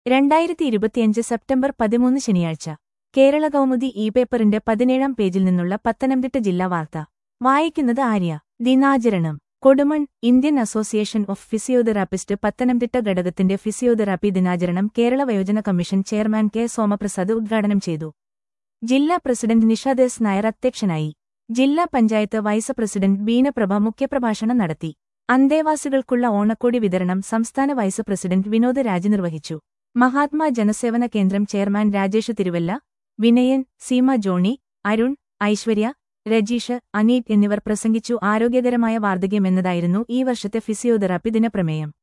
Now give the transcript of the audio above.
രണ്ടായിരത്തി ഇരുപത്തിയഞ്ച് സെപ്റ്റംബർ പതിമൂന്ന് ശനിയാഴ്ച കേരള കൗമുദി ഇ പേപ്പറിന്റെ പതിനേഴാം പേജിൽ നിന്നുള്ള പത്തനംതിട്ട ജില്ലാ വാർത്ത വായിക്കുന്നത് ആര്യ ദിനാചരണം Kodumon Indian association of physiotherapist Pathanamthitta ഘടകത്തിന്റെ ഫിസിയോതെറാപ്പി ദിനാചരണം കേരള വയോജന കമ്മീഷൻ ചെയർമാൻ കെ സോമപ്രസാദ് ഉദ്ഘാടനം ചെയ്തു ജില്ലാ പ്രസിഡന്റ് നിഷാദേസ് നായർ അധ്യക്ഷനായി ജില്ലാ പഞ്ചായത്ത് വൈസ് പ്രസിഡന്റ് ബീനപ്രഭ മുഖ്യപ്രഭാഷണം നടത്തി അന്തേവാസികൾക്കുള്ള ഓണക്കോടി വിതരണം സംസ്ഥാന വൈസ് പ്രസിഡന്റ് വിനോദ് രാജ് നിർവഹിച്ചു മഹാത്മാ ജനസേവന കേന്ദ്രം ചെയർമാൻ രാജേഷ് തിരുവല്ല വിനയൻ സീമ ജോണി അരുൺ ഐശ്വര്യ രജീഷ് അനീറ്റ് എന്നിവർ പ്രസംഗിച്ചു ആരോഗ്യകരമായ വാർദ്ധക്യം എന്നതായിരുന്നു ഈ വർഷത്തെ ഫിസിയോതെറാപ്പി ദിനപ്രമേയം